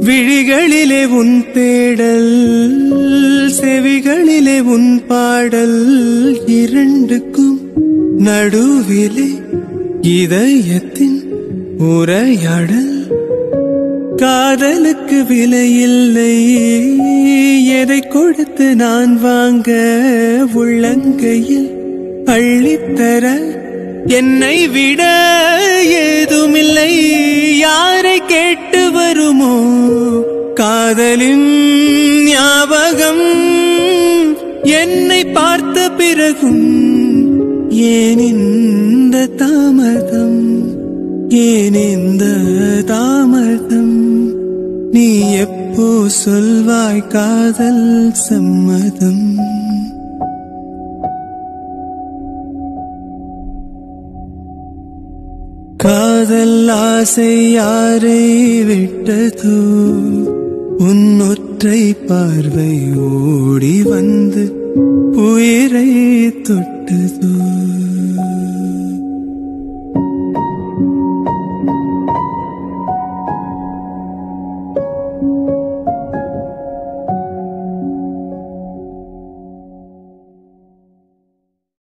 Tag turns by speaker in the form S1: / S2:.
S1: விழிகளிலே உன் தேடல் செவிகளிலே உன் பாடல் இரண்டுக்கும் நடுவிலே இதயத்தின் உரையாடல் காதலுக்கு விலையில்லை எதை கொடுத்து நான் வாங்க உள்ளங்கையில் அள்ளித்தர என்னை விட ஏதுமில்லை யாரை கேட்டு வருமோ காதலின் ஞாபகம் என்னை பார்த்த பிறகும் ஏன் இந்த தாமதம் ஏன் இந்த தாமதம் நீ எப்போ சொல்வாய் காதல் சம்மதம் காதல் ஆசை யாரை விட்டதோ உன் ஒற்றை பார்வை ஓடி வந்து உயிரை தொட்டதோ